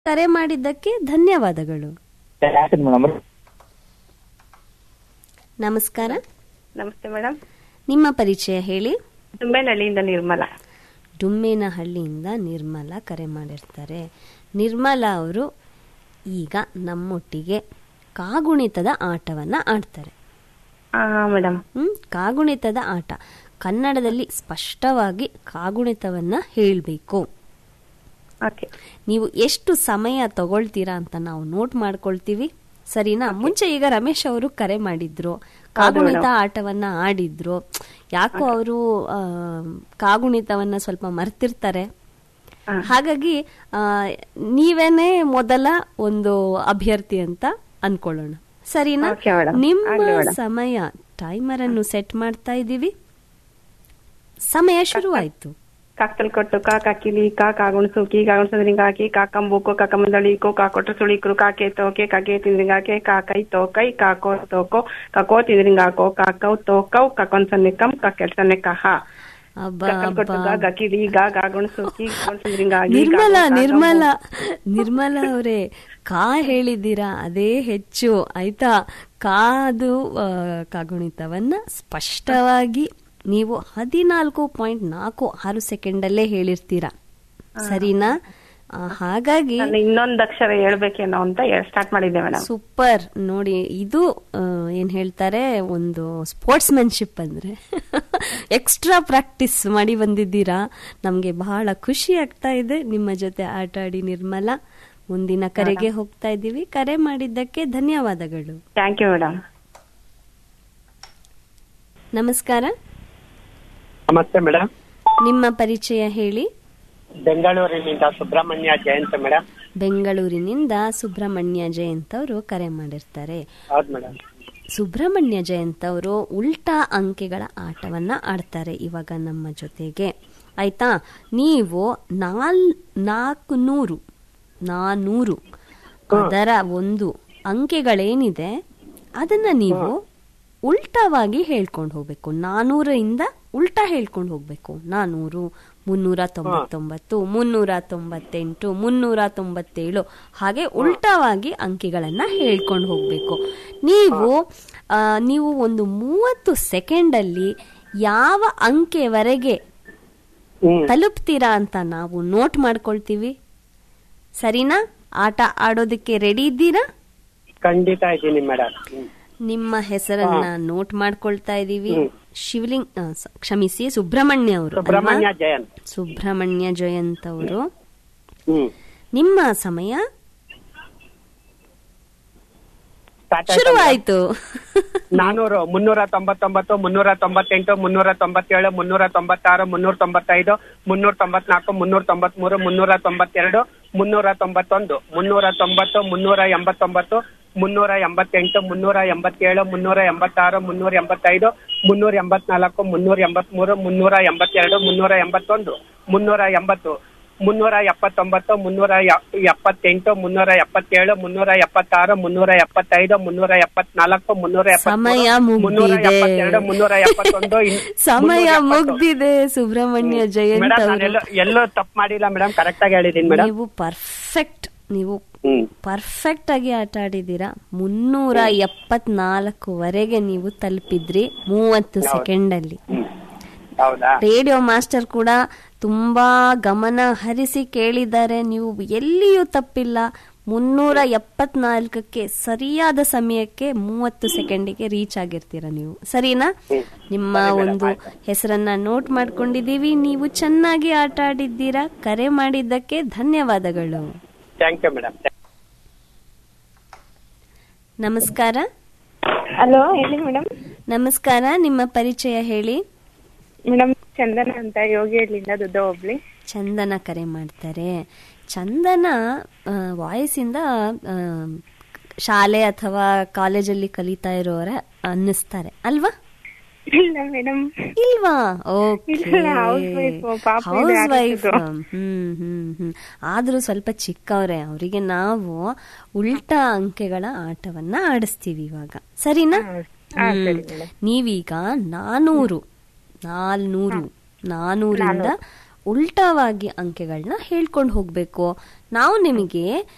ಕರೆ ಮಾಡಿದ್ದಕ್ಕೆ ಧನ್ಯವಾದಗಳು ಯಾಕಂದ್ರೆ ಮೇಡಮ್ ನಮಸ್ಕಾರ ನಮಸ್ತೆ ಮೇಡಮ್ ನಿಮ್ಮ ಪರಿಚಯ ಹೇಳಿ ತುಂಬೆನಹಳ್ಳಿಯಿಂದ ನಿರ್ಮಲ ಡುಮ್ಮೇನಹಳ್ಳಿಯಿಂದ ನಿರ್ಮಲಾ ಕರೆ ಮಾಡಿರ್ತಾರೆ ನಿರ್ಮಲಾ ಅವರು ಈಗ ನಮ್ಮೊಟ್ಟಿಗೆ ಕಾಗುಣಿತದ ಆಟವನ್ನ ಆಡ್ತಾರೆ ಹಾ ಮೇಡಮ್ ಹ್ಮ್ ಕಾಗುಣಿತದ ಆಟ ಕನ್ನಡದಲ್ಲಿ ಸ್ಪಷ್ಟವಾಗಿ ಕಾಗುಣಿತವನ್ನ ಹೇಳಬೇಕು ಓಕೆ ನೀವು ಎಷ್ಟು ಸಮಯ ತಗೊಳ್ತೀರಾ ಅಂತ ನಾವು ನೋಟ್ ಮಾಡ್ಕೊಳ್ತೀವಿ ಸರಿನಾ ಮುಂಚೆ ಈಗ ರಮೇಶ್ ಅವರು ಕರೆ ಮಾಡಿದ್ರು ಕಾಗುಣಿತ ಆಟವನ್ನ ಆಡಿದ್ರು ಯಾಕೋ ಅವರು ಕಾಗುಣಿತವನ್ನ ಸ್ವಲ್ಪ ಮರ್ತಿರ್ತಾರೆ ಹಾಗಾಗಿ ಆ, ನೀವೇನೇ ಮೊದಲ ಒಂದು ಅಭ್ಯರ್ಥಿ ಅಂತ ಅನ್ಕೊಳ್ಳೋಣ ಸರಿನಾ Okay, madam. ನಿಮ್ಮ ಆಗ್ಲಿ, madam. ಸಮಯ ಟೈಮರ್ ಅನ್ನು ಸೆಟ್ ಮಾಡ್ತಾ ಇದ್ದೀವಿ ಸಮಯ ಶುರುವಾಯ್ತು ಕಾಕ್ತಲ್ ಕೊಟ್ಟು ಕಾ ಕಾಕಿಲಿ ಕಾ ಕಾಗುಣಸು ಕೀ ಕಾಗುಣಸದ್ರಿಂಗ ಕೀ ಕಾಕಂಬೂಕೋ ಕಾಕಮಂದಳಿಕೋ ಕಾಕೊಟ್ಟು ಸುಳಿಕ್ರು ಕಾಕೆ ತೋಕೆ ಕಾಕೆ ತಿಂದ್ರಿಂಗಾಕೆ ಕಾಕೈ ತೋಕೈ ಕಾಕೋ ತೋಕೋ ಕಕೋ ತಿಂದ್ರಿಂಗಾಕೋ ಕಾಕೌ ತೋಕೌ ಕಕೊಂದ್ ಸನ್ನೆ ಕಂ ಕಕೆಲ್ ಸನ್ನೆ ಕಹ ಅಬ್ಬಾ ಕಕ್ಕಲ್ ಕೊಟ್ಟು ಅಬ್ಬಾ ಗಾ ಗಕಿಲಿ ಗಾ ಗಾಗುಣಸು ಕೀ ಕಾಗುಣಸದ್ರಿಂಗಾಗಿ ನಿರ್ಮಲಾ ನಿರ್ಮಲಾ ನಿರ್ಮಲಾ ಅವರೇ ಕಾ ಹೇಳಿದ್ದೀರಾ ಅದೇ ಹೆಚ್ಚು ಆಯ್ತಾ ಕಾದು ಆ, ಕಾಗುಣಿತವನ್ನ ಸ್ಪಷ್ಟವಾಗಿ ನೀವು ಹದಿನಾಲ್ಕು ಪಾಯಿಂಟ್ ನಾಲ್ಕು ಆರು ಸೆಕೆಂಡ್ ಅಲ್ಲೇ ಹೇಳಿರ್ತೀರಾ ಸರಿನಾ ಆ, ಹಾಗಾಗಿ ನಾನು ಇನ್ನೊಂದ್ ಅಕ್ಷರ ಹೇಳ್ಬೇಕೇನೋ ಅಂತ ಸ್ಟಾರ್ಟ್ ಮಾಡಿದ್ದೆ ಮೇಡಮ್ ಸೂಪರ್ ನೋಡಿ ಇದು ಆ, ಏನ್ ಹೇಳ್ತಾರೆ ಒಂದು ಸ್ಪೋರ್ಟ್ಸ್ ಮ್ಯಾನ್ಶಿಪ್ ಅಂದ್ರೆ ಎಕ್ಸ್ಟ್ರಾ ಪ್ರಾಕ್ಟೀಸ್ ಮಾಡಿ ಬಂದಿದ್ದೀರಾ ನಮ್ಗೆ ಬಹಳ ಖುಷಿ ಆಗ್ತಾ ಇದೆ ನಿಮ್ಮ ಜೊತೆ ಆಟ ಆಡಿ ನಿರ್ಮಲಾ ಮುಂದಿನ ಕರೆಗೆ ಹೋಗ್ತಾ ಇದ್ದೀವಿ ಕರೆ ಮಾಡಿದ್ದಕ್ಕೆ ಧನ್ಯವಾದಗಳು ಥ್ಯಾಂಕ್ ಯು ಮೇಡಮ್ ನಮಸ್ಕಾರ ನಮಸ್ತೆ ಮೇಡಮ್ ನಿಮ್ಮ ಪರಿಚಯ ಹೇಳಿ ಬೆಂಗಳೂರಿನಿಂದ ಸುಬ್ರಹ್ಮಣ್ಯ ಜಯಂತ್ ಮೇಡಮ್ ಬೆಂಗಳೂರಿನಿಂದ ಸುಬ್ರಹ್ಮಣ್ಯ ಜಯಂತ್ ಅವರು ಕರೆ ಮಾಡಿರ್ತಾರೆ ಹೌದು ಮೇಡಮ್ ಸುಬ್ರಹ್ಮಣ್ಯ ಜಯಂತ್ ಅವರು ಉಲ್ಟಾ ಅಂಕೆಗಳ ಆಟವನ್ನ ಆಡ್ತಾರೆ ಇವಾಗ ನಮ್ಮ ಜೊತೆಗೆ ಆಯ್ತಾ ನೀವು ನಾಲ್ ನಾಲ್ಕು ನೂರು ನಾನೂರು ಅದರ ಒಂದು ಅಂಕೆಗಳೇನಿದೆ ಅದನ್ನ ನೀವು ಉಲ್ಟಾವಾಗಿ ಹೇಳ್ಕೊಂಡು ಹೋಗ್ಬೇಕು ನಾನೂರಿಂದ ಉಲ್ಟಾ ಹೇಳ್ಕೊಂಡು ಹೋಗ್ಬೇಕು ನಾನೂರು ಮುನ್ನೂರ ತೊಂಬತ್ತೊಂಬತ್ತು ಮುನ್ನೂರ ತೊಂಬತ್ತೆಂಟು ಮುನ್ನೂರ ತೊಂಬತ್ತೇಳು ಹಾಗೆ ಉಲ್ಟಾವಾಗಿ ಅಂಕಿಗಳನ್ನ ಹೇಳ್ಕೊಂಡು ಹೋಗ್ಬೇಕು ನೀವು ಆ, ನೀವು ಒಂದು ಮೂವತ್ತು ಸೆಕೆಂಡ್ ಅಲ್ಲಿ ಯಾವ ಅಂಕೆವರೆಗೆ ಹ್ಮ್ ತಲುಪ್ತೀರಾ ಅಂತ ನಾವು ನೋಟ್ ಮಾಡ್ಕೊಳ್ತೀವಿ ಸರಿನಾ ಆಟ ಆಡೋದಕ್ಕೆ ರೆಡಿ ಇದ್ದೀರಾ ಖಂಡಿತ ಇದ್ದೀನಿ ಮೇಡಮ್ ನಿಮ್ಮ ಹೆಸರನ್ನ ನೋಟ್ ಮಾಡ್ಕೊಳ್ತಾ ಇದೀವಿ ಶಿವಲಿಂಗ್ ಆ, ಸ- ಕ್ಷಮಿಸಿ ಸುಬ್ರಹ್ಮಣ್ಯ ಅವರು ಸುಬ್ರಹ್ಮಣ್ಯ ಜಯಂತ್ ಸುಬ್ರಹ್ಮಣ್ಯ ಜಯಂತ್ ಅವರು ಹ್ಮ್ ನಿಮ್ಮ ಸಮಯ Start ಆಯ್ತಾ ಶುರುವಾಯ್ತು ನಾನೂರು ಮುನ್ನೂರ ತೊಂಬತ್ತೊಂಬತ್ತು ಮುನ್ನೂರ ತೊಂಬತ್ತೆಂಟು ಮುನ್ನೂರ ತೊಂಬತ್ತೇಳು ಮುನ್ನೂರ ತೊಂಬತ್ತಾರು ಮುನ್ನೂರ ತೊಂಬತ್ತೈದು ಮುನ್ನೂರ ತೊಂಬತ್ನಾಲ್ಕು ಮುನ್ನೂರ ತೊಂಬತ್ಮೂರು ಮುನ್ನೂರ ತೊಂಬತ್ತೆರಡು ಮುನ್ನೂರ ತೊಂಬತ್ತೊಂದು ಮುನ್ನೂರ ತೊಂಬತ್ತು ಮುನ್ನೂರ ಎಂಬತ್ತೊಂಬತ್ತು ಮುನ್ನೂರ ಎಂಬತ್ತೆಂಟು ಮುನ್ನೂರ ಎಂಬತ್ತೇಳು ಮುನ್ನೂರ ಎಂಬತ್ತಾರು ಮುನ್ನೂರ ಎಂಬತ್ತೈದು ಮುನ್ನೂರ ಎಂಬತ್ನಾಲ್ಕು ಮುನ್ನೂರ ಎಂಬತ್ಮೂರು ಮುನ್ನೂರ ಎಂಬತ್ತೆರಡು ಮುನ್ನೂರ ಎಂಬತ್ತೊಂದು ಮುನ್ನೂರ ಎಂಬತ್ತು ಮುನ್ನೂರ ಎಪ್ಪತ್ತೊಂಬತ್ತು ಮುನ್ನೂರ ಎ- ಎಪ್ಪತ್ತೆಂಟು ಮುನ್ನೂರ ಎಪ್ಪತ್ತೇಳು ಮುನ್ನೂರ ಎಪ್ಪತ್ತಾರು ಮುನ್ನೂರ ಎಪ್ಪತ್ತೈದು ಮುನ್ನೂರ ಎಪ್ಪತ್ನಾಲ್ಕು ಮುನ್ನೂರ ಸಮಯ ಎಪ್ಪತ್ಮೂರು, ಮುನ್ನೂರ ಮುಗ್ದಿದೆ ಎಪ್ಪತ್ತೆರಡು ಮುನ್ನೂರ ಎಪ್ಪತ್ತೊಂದು ಇನ್- ಸಮಯ ಮುನ್ನೂರ ಎಪ್ಪತ್ತು. ಮುಗ್ದಿದೆ ಸುಬ್ರಹ್ಮಣ್ಯ ಜಯಂತ್ ಮೇಡಮ್ ಅವರು ನಾನೆಲ್ಲೋ ಎಲ್ಲೋ ತಪ್ಪು ಮಾಡಿಲ್ಲ ಮೇಡಮ್ ಕರೆಕ್ಟ್ ಆಗಿ ಹೇಳಿದೀನಿ ಮೇಡಮ್ ನೀವು ಪರ್ಫೆಕ್ಟ್ ನೀವು ಹ್ಮ್ ಪರ್ಫೆಕ್ಟ್ ಆಗಿ ಆಟ ಆಡಿದ್ದೀರಾ ಮುನ್ನೂರ ಎಪ್ಪತ್ನಾಲ್ಕುವರೆಗೆ ನೀವು ತಲುಪಿದ್ರಿ ಮೂವತ್ತು ಸೆಕೆಂಡ್ ಅಲ್ಲಿ ಹ್ಮ್ ಹೌದಾ ರೇಡಿಯೋ ಮಾಸ್ಟರ್ ಕೂಡ ತುಂಬಾ ಗಮನ ಹರಿಸಿ ಕೇಳಿದ್ದಾರೆ ನೀವು ಎಲ್ಲಿಯೂ ತಪ್ಪಿಲ್ಲ ಮುನ್ನೂರ ಎಪ್ಪತ್ನಾಲ್ಕಕ್ಕೆ ಸರಿಯಾದ ಸಮಯಕ್ಕೆ ಮೂವತ್ತು ಸೆಕೆಂಡಿಗೆ ರೀಚ್ ಆಗಿರ್ತೀರ ನೀವು ಸರಿನಾ ನಿಮ್ಮ ಒಂದು ಹೆಸರನ್ನ ನೋಟ್ ಮಾಡ್ಕೊಂಡಿದೀವಿ ನೀವು ಚೆನ್ನಾಗಿ ಆಟ ಆಡಿದ್ದೀರಾ ಕರೆ ಮಾಡಿದ್ದಕ್ಕೆ ಧನ್ಯವಾದಗಳು ಥ್ಯಾಂಕ್ ಯು ಮೇಡಮ್ ನಮಸ್ಕಾರ ಹಲೋ ಹೇಳಿ ಮೇಡಮ್ ನಮಸ್ಕಾರ ನಿಮ್ಮ ಪರಿಚಯ ಹೇಳಿ ಮೇಡಮ್ ಚಂದನ ಅಂತ ಯೋಗಿಹಳ್ಳಿಯಿಂದ ದುಡ್ಡ ಹೋಬ್ಳಿ ಚಂದನ ಕರೆ ಮಾಡ್ತಾರೆ ಚಂದನ ವಾಯ್ಸಿಂದ ಆ, ಶಾಲೆ ಅಥವಾ ಕಾಲೇಜಲ್ಲಿ ಕಲಿತಾ ಇರೋರ ಅನ್ನಿಸ್ತಾರೆ ಅಲ್ವಾ ಇಲ್ಲ ಮೇಡಮ್ ಇಲ್ವಾ ಓಕೆ ಇಲ್ಲ, housewife, ಪಾಪ ಇದೆ ಹೌಸ್ ವೈಫ್ ಆಡ್ತಿದ್ರು. ಹ್ಮ್ ಹ್ಮ್ ಹ್ಮ್ ಆದ್ರೂ ಸ್ವಲ್ಪ ಚಿಕ್ಕವ್ರೆ ಅವರಿಗೆ ನಾವು ಉಲ್ಟಾ ಅಂಕೆಗಳ ಆಟವನ್ನ ಆಡಿಸ್ತೀವಿ ಇವಾಗ ಸರಿನಾ ಹ್ಮ್. ನೀವೀಗ ನಾನೂರು ನಾಲ್ನೂರು ನಾನೂರಿಂದ ಉಲ್ಟಾವಾಗಿ ಅಂಕೆಗಳನ್ನ ಹೇಳ್ಕೊಂಡು ಹೋಗ್ಬೇಕು ನಾವು ನಿಮಗೆ